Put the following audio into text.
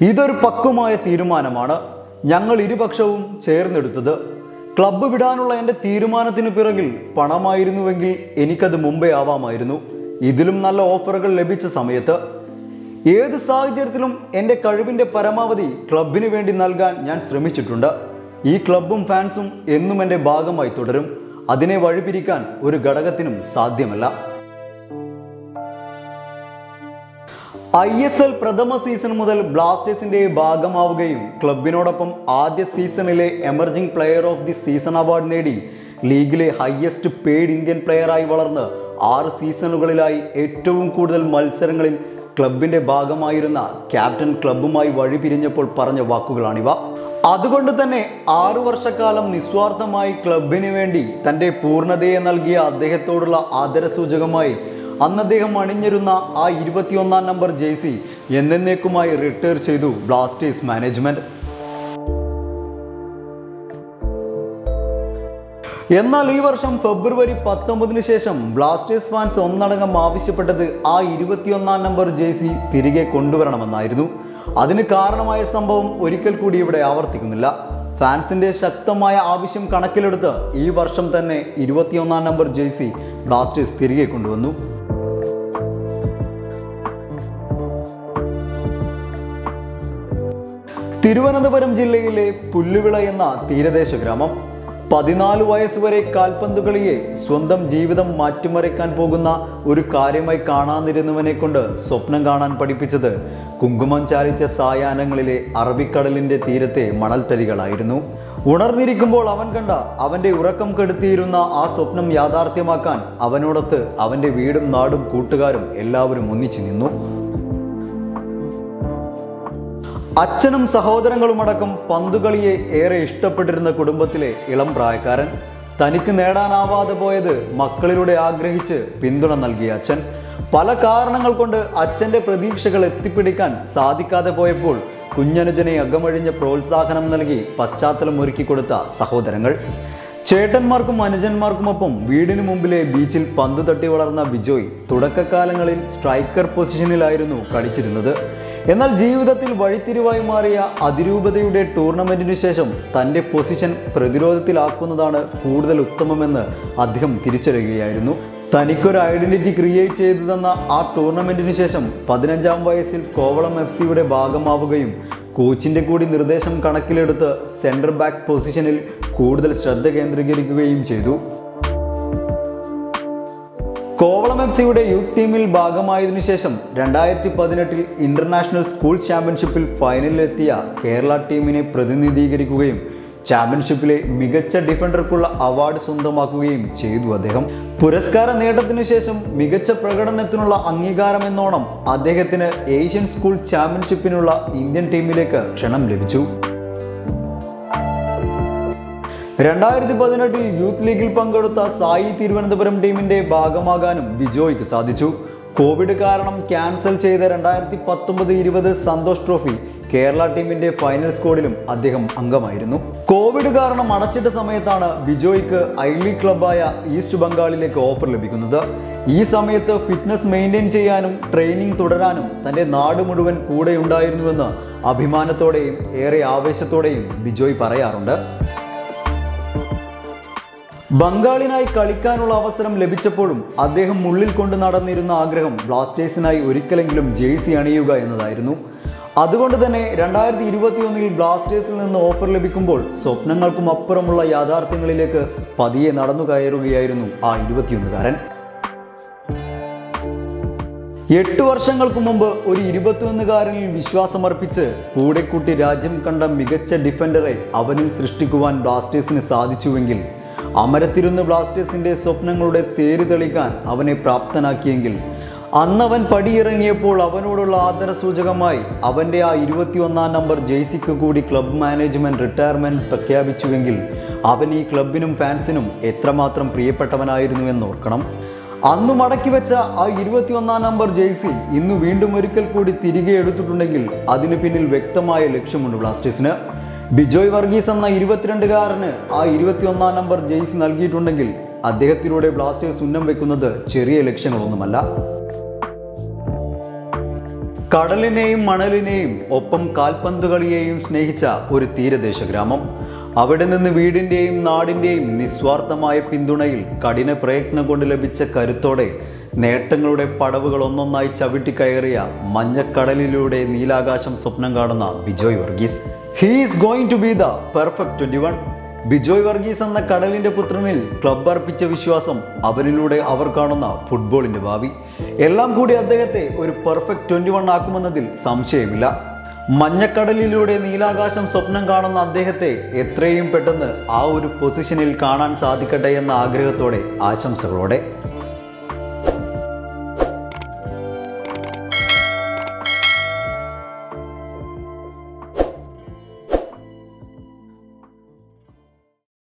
ഇതൊരു പക്വമായ തീരുമാനമാണ് ഞങ്ങൾ ഇരുപക്ഷവും ചേർന്നെടുത്തത് ക്ലബ്ബ് വിടാനുള്ള എൻ്റെ തീരുമാനത്തിന് പിറകിൽ പണമായിരുന്നുവെങ്കിൽ എനിക്കത് മുമ്പേ ആവാമായിരുന്നു ഇതിലും നല്ല ഓഫറുകൾ ലഭിച്ച സമയത്ത് ഏത് സാഹചര്യത്തിലും എൻ്റെ കഴിവിൻ്റെ പരമാവധി ക്ലബിന് വേണ്ടി നൽകാൻ ഞാൻ ശ്രമിച്ചിട്ടുണ്ട് ഈ ക്ലബും ഫാൻസും എന്നും എൻ്റെ ഭാഗമായി തുടരും അതിനെ വഴിപിരിക്കാൻ ഒരു ഘടകത്തിനും സാധ്യമല്ല ഐ എസ് എൽ പ്രഥമ സീസൺ മുതൽ ബ്ലാസ്റ്റേഴ്സിന്റെ ഭാഗമാവുകയും ക്ലബിനോടൊപ്പം ആദ്യ സീസണിലെ emerging player of the season award നേടി ലീഗിലെ ഹയസ്റ്റ് പെയ്ഡ് ഇന്ത്യൻ പ്ലെയറായി വളർന്ന് ആറ് സീസണുകളിലായി ഏറ്റവും കൂടുതൽ മത്സരങ്ങളിൽ ക്ലബിന്റെ ഭാഗമായിരുന്ന ക്യാപ്റ്റൻ ക്ലബുമായി വഴിപിരിഞ്ഞപ്പോൾ പറഞ്ഞ വാക്കുകളാണിവ അതുകൊണ്ട് തന്നെ ആറു വർഷക്കാലം നിസ്വാർത്ഥമായി ക്ലബിന് വേണ്ടി തൻ്റെ പൂർണ്ണതയെ നൽകിയ അദ്ദേഹത്തോടുള്ള ആദരസൂചകമായി അന്ന് അദ്ദേഹം അണിഞ്ഞിരുന്ന ആ ഇരുപത്തിയൊന്നാം നമ്പർ ജേഴ്സി എന്നേക്കുമായി റിട്ടയർ ചെയ്തു ബ്ലാസ്റ്റേഴ്സ് മാനേജ്മെന്റ് എന്നാൽ ഈ വർഷം ഫെബ്രുവരി പത്തൊമ്പതിന് ശേഷം ബ്ലാസ്റ്റേഴ്സ് ഫാൻസ് ഒന്നടങ്കം ആവശ്യപ്പെട്ടത് ആ ഇരുപത്തിയൊന്നാം നമ്പർ ജേഴ്സി തിരികെ കൊണ്ടുവരണമെന്നായിരുന്നു അതിന് കാരണമായ സംഭവം ഒരിക്കൽ കൂടി ഇവിടെ ആവർത്തിക്കുന്നില്ല ഫാൻസിന്റെ ശക്തമായ ആവശ്യം കണക്കിലെടുത്ത് ഈ വർഷം തന്നെ ഇരുപത്തിയൊന്നാം നമ്പർ ജേഴ്സി ബ്ലാസ്റ്റേഴ്സ് തിരികെ കൊണ്ടുവന്നു തിരുവനന്തപുരം ജില്ലയിലെ പുല്ലുവിള എന്ന തീരദേശ ഗ്രാമം പതിനാല് വയസ്സുവരെ കാൽപന്ത് കളിയെ സ്വന്തം ജീവിതം മാറ്റിമറിക്കാൻ പോകുന്ന ഒരു കാര്യമായി കാണാതിരുന്നവനെ കൊണ്ട് സ്വപ്നം കാണാൻ പഠിപ്പിച്ചത് കുങ്കുമം ചാലിച്ച സായാഹ്നങ്ങളിലെ അറബിക്കടലിന്റെ തീരത്തെ മണൽത്തരികളായിരുന്നു ഉണർന്നിരിക്കുമ്പോൾ അവൻ കണ്ട അവന്റെ ഉറക്കം കെടുത്തിയിരുന്ന ആ സ്വപ്നം യാഥാർത്ഥ്യമാക്കാൻ അവനോടൊത്ത് അവന്റെ വീടും നാടും കൂട്ടുകാരും എല്ലാവരും ഒന്നിച്ചു നിന്നു അച്ഛനും സഹോദരങ്ങളുമടക്കം പന്തുകളിയെ ഏറെ ഇഷ്ടപ്പെട്ടിരുന്ന കുടുംബത്തിലെ ഇളം പ്രായക്കാരൻ തനിക്ക് നേടാനാവാതെ പോയത് മക്കളിലൂടെ ആഗ്രഹിച്ച് പിന്തുണ നൽകിയ അച്ഛൻ പല കാരണങ്ങൾ കൊണ്ട് അച്ഛൻ്റെ പ്രതീക്ഷകൾ എത്തിപ്പിടിക്കാൻ സാധിക്കാതെ പോയപ്പോൾ കുഞ്ഞനുജനെ അകമഴിഞ്ഞ പ്രോത്സാഹനം നൽകി പശ്ചാത്തലം ഒരുക്കി കൊടുത്ത സഹോദരങ്ങൾ ചേട്ടന്മാർക്കും അനുജന്മാർക്കുമൊപ്പം വീടിന് മുമ്പിലെ ബീച്ചിൽ പന്തു തട്ടി വളർന്ന ബിജോയ് തുടക്കകാലങ്ങളിൽ സ്ട്രൈക്കർ പൊസിഷനിലായിരുന്നു കളിച്ചിരുന്നത് എന്നാൽ ജീവിതത്തിൽ വഴിത്തിരിവായി മാറിയ അതിരൂപതയുടെ ടൂർണമെന്റിനു ശേഷം തൻ്റെ പൊസിഷൻ പ്രതിരോധത്തിലാക്കുന്നതാണ് കൂടുതൽ ഉത്തമമെന്ന് അദ്ദേഹം തിരിച്ചറിയുകയായിരുന്നു തനിക്കൊരു ഐഡന്റിറ്റി ക്രിയേറ്റ് ചെയ്തു തന്ന ആ ടൂർണമെന്റിന് ശേഷം പതിനഞ്ചാം വയസ്സിൽ കോവളം എഫ് സിയുടെ ഭാഗമാവുകയും കോച്ചിന്റെ കൂടി നിർദ്ദേശം കണക്കിലെടുത്ത് സെൻറ്റർ ബാക്ക് പൊസിഷനിൽ കൂടുതൽ ശ്രദ്ധ കേന്ദ്രീകരിക്കുകയും ചെയ്തു കോവളം എഫ് സിയുടെ യൂത്ത് ടീമിൽ ഭാഗമായതിനു ശേഷം രണ്ടായിരത്തി പതിനെട്ടിൽ ഇന്റർനാഷണൽ സ്കൂൾ ചാമ്പ്യൻഷിപ്പിൽ ഫൈനലിലെത്തിയ കേരള ടീമിനെ പ്രതിനിധീകരിക്കുകയും ചാമ്പ്യൻഷിപ്പിലെ മികച്ച ഡിഫൻഡർക്കുള്ള അവാർഡ് സ്വന്തമാക്കുകയും ചെയ്തു അദ്ദേഹം പുരസ്കാര നേട്ടത്തിനു ശേഷം മികച്ച പ്രകടനത്തിനുള്ള അംഗീകാരം എന്നോണം അദ്ദേഹത്തിന് ഏഷ്യൻ സ്കൂൾ ചാമ്പ്യൻഷിപ്പിനുള്ള ഇന്ത്യൻ ടീമിലേക്ക് ക്ഷണം ലഭിച്ചു രണ്ടായിരത്തി പതിനെട്ടിൽ യൂത്ത് ലീഗിൽ പങ്കെടുത്ത സായി തിരുവനന്തപുരം ടീമിന്റെ ഭാഗമാകാനും ബിജോയ്ക്ക് സാധിച്ചു കോവിഡ് കാരണം ക്യാൻസൽ ചെയ്ത രണ്ടായിരത്തി പത്തൊമ്പത് ഇരുപത് സന്തോഷ് ട്രോഫി കേരള ടീമിന്റെ ഫൈനൽ സ്ക്വാഡിലും അദ്ദേഹം അംഗമായിരുന്നു കോവിഡ് കാരണം അടച്ചിട്ട സമയത്താണ് ബിജോയ്ക്ക് ഐ ലീഗ് ക്ലബായ ഈസ്റ്റ് ബംഗാളിലേക്ക് ഓഫർ ലഭിക്കുന്നത് ഈ സമയത്ത് ഫിറ്റ്നസ് മെയിൻറ്റെയിൻ ചെയ്യാനും ട്രെയിനിങ് തുടരാനും തൻ്റെ നാട് മുഴുവൻ കൂടെയുണ്ടായിരുന്നുവെന്ന് അഭിമാനത്തോടെയും ഏറെ ആവേശത്തോടെയും ബിജോയ് പറയാറുണ്ട് ബംഗാളിനായി കളിക്കാനുള്ള അവസരം ലഭിച്ചപ്പോഴും അദ്ദേഹം ഉള്ളിൽ കൊണ്ട് നടന്നിരുന്ന ആഗ്രഹം ബ്ലാസ്റ്റേഴ്സിനായി ഒരിക്കലെങ്കിലും ജേഴ്സി അണിയുക എന്നതായിരുന്നു അതുകൊണ്ട് തന്നെ രണ്ടായിരത്തി ഇരുപത്തിയൊന്നിൽ ബ്ലാസ്റ്റേഴ്സിൽ നിന്ന് ഓഫർ ലഭിക്കുമ്പോൾ സ്വപ്നങ്ങൾക്കും അപ്പുറമുള്ള യാഥാർത്ഥ്യങ്ങളിലേക്ക് പതിയെ നടന്നു കയറുകയായിരുന്നു ആ ഇരുപത്തിയൊന്നുകാരൻ എട്ട് വർഷങ്ങൾക്ക് മുമ്പ് ഒരു ഇരുപത്തിയൊന്നുകാരനിൽ വിശ്വാസമർപ്പിച്ച് കൂടെ കൂട്ടി രാജ്യം കണ്ട മികച്ച ഡിഫൻഡറെ അവനിൽ സൃഷ്ടിക്കുവാൻ ബ്ലാസ്റ്റേഴ്സിന് സാധിച്ചുവെങ്കിൽ അമരത്തിരുന്ന് ബ്ലാസ്റ്റേഴ്സിന്റെ സ്വപ്നങ്ങളുടെ തേര് തെളിക്കാൻ അവനെ പ്രാപ്തനാക്കിയെങ്കിൽ അന്നവൻ പടിയിറങ്ങിയപ്പോൾ അവനോടുള്ള ആദരസൂചകമായി അവൻ്റെ ആ ഇരുപത്തിയൊന്നാം നമ്പർ ജേഴ്സിക്ക് കൂടി ക്ലബ് മാനേജ്മെന്റ് റിട്ടയർമെന്റ് പ്രഖ്യാപിച്ചുവെങ്കിൽ അവൻ ഈ ക്ലബിനും ഫാൻസിനും എത്രമാത്രം പ്രിയപ്പെട്ടവനായിരുന്നു എന്നോർക്കണം അന്ന് മടക്കി വെച്ച ആ ഇരുപത്തിയൊന്നാം നമ്പർ ജേഴ്സി ഇന്ന് വീണ്ടും ഒരിക്കൽ കൂടി തിരികെ എടുത്തിട്ടുണ്ടെങ്കിൽ അതിന് പിന്നിൽ വ്യക്തമായ ലക്ഷ്യമുണ്ട് ബ്ലാസ്റ്റേഴ്സിന് ബിജോയ് വർഗീസ് എന്ന ഇരുപത്തിരണ്ടുകാരന് ആ ഇരുപത്തിയൊന്നാം നമ്പർ ജേഴ്സി നൽകിയിട്ടുണ്ടെങ്കിൽ അദ്ദേഹത്തിലൂടെ ബ്ലാസ്റ്റേഴ്സ് ഉന്നം വെക്കുന്നത് ചെറിയ ലക്ഷ്യങ്ങളൊന്നുമല്ല കടലിനെയും മണലിനെയും ഒപ്പം കാൽപന്ത് കളിയെയും സ്നേഹിച്ച ഒരു തീരദേശ ഗ്രാമം അവിടെ നിന്ന് വീടിൻ്റെയും നാടിൻ്റെയും നിസ്വാർത്ഥമായ പിന്തുണയിൽ കഠിന പ്രയത്നം കൊണ്ട് ലഭിച്ച കരുത്തോടെ നേട്ടങ്ങളുടെ പടവുകൾ ഒന്നൊന്നായി ചവിട്ടിക്കയറിയ മഞ്ഞക്കടലിലൂടെ നീലാകാശം സ്വപ്നം കാണുന്ന Bijoy Varghese he is going to be the perfect twenty one Bijoy Varghese എന്ന കടലിന്റെ പുത്രനിൽ ക്ലബ് അർപ്പിച്ച വിശ്വാസം അവരിലൂടെ അവർ കാണുന്ന ഫുട്ബോളിന്റെ ഭാവി എല്ലാം കൂടി അദ്ദേഹത്തെ ഒരു പെർഫെക്റ്റ് ട്വന്റി വൺ ആക്കുമെന്നതിൽ സംശയമില്ല മഞ്ഞക്കടലിലൂടെ നീലാകാശം സ്വപ്നം കാണുന്ന അദ്ദേഹത്തെ എത്രയും പെട്ടെന്ന് ആ ഒരു പൊസിഷനിൽ കാണാൻ സാധിക്കട്ടെ എന്ന ആഗ്രഹത്തോടെ ആശംസകളോടെ